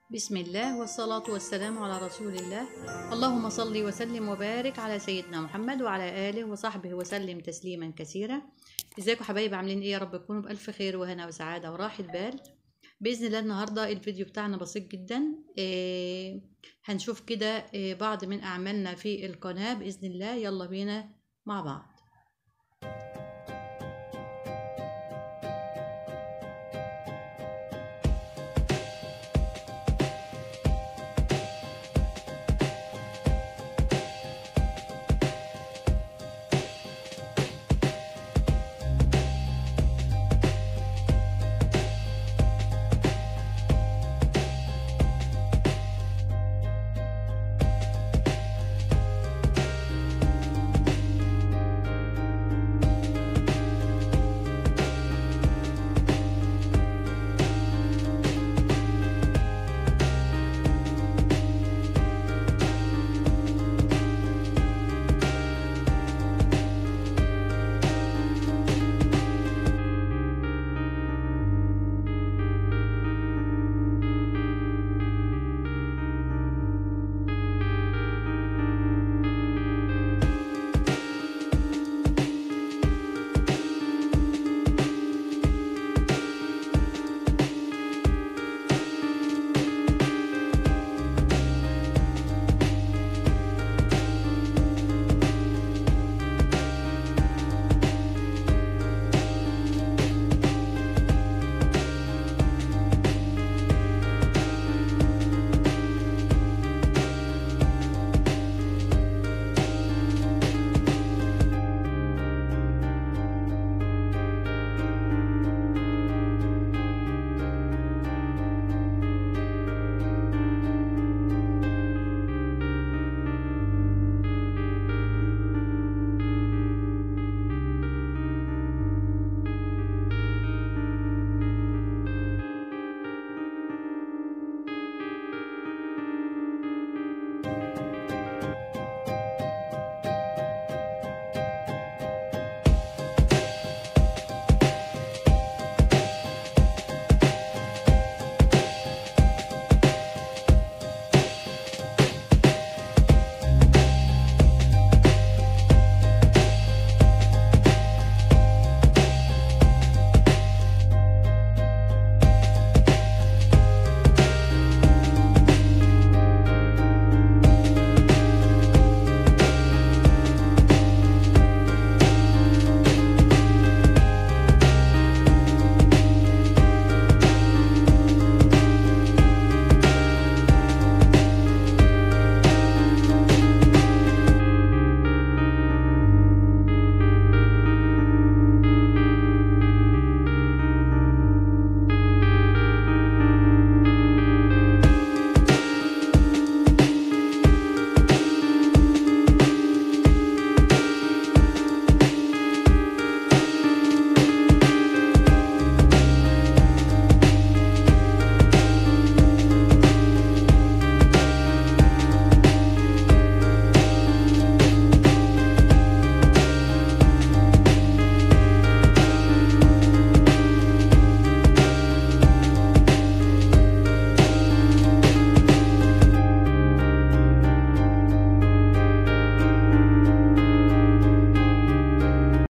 بسم الله والصلاة والسلام على رسول الله اللهم صل وسلم وبارك على سيدنا محمد وعلى آله وصحبه وسلم تسليما كثيرا ازيكم حبايبي عاملين ايه يا رب تكونوا بألف خير وهنا وسعادة وراحة بال بإذن الله النهاردة الفيديو بتاعنا بسيط جدا إيه هنشوف كده إيه بعض من أعمالنا في القناة بإذن الله يلا بينا مع بعض